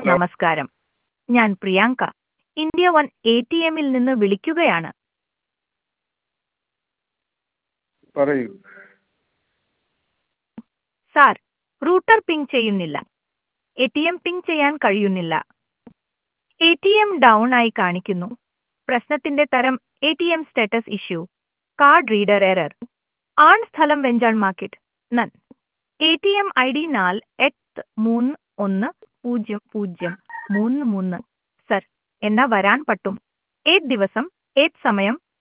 നമസ്കാരം ഞാൻ Priyanka India one A T എമ്മിൽ നിന്ന് വിളിക്കുകയാണ് പറയൂ സാർ റൂട്ടർ പിങ് ചെയ്യുന്നില്ല എ ടി എം പിങ് ചെയ്യാൻ കഴിയുന്നില്ല എ ടി എം ഡൗൺ ആയി കാണിക്കുന്നു പ്രശ്നത്തിന്റെ തരം A T M status issue card reader error ആൺ സ്ഥലം വെഞ്ചാൾ മാർക്കറ്റ് നൻ A T M I D നാൽ എട്ട് മൂന്ന് ഒന്ന് പൂജ്യം പൂജ്യം മൂന്ന് മൂന്ന് സർ എന്നാ വരാൻ പറ്റും ഏത് ദിവസം ഏത് സമയം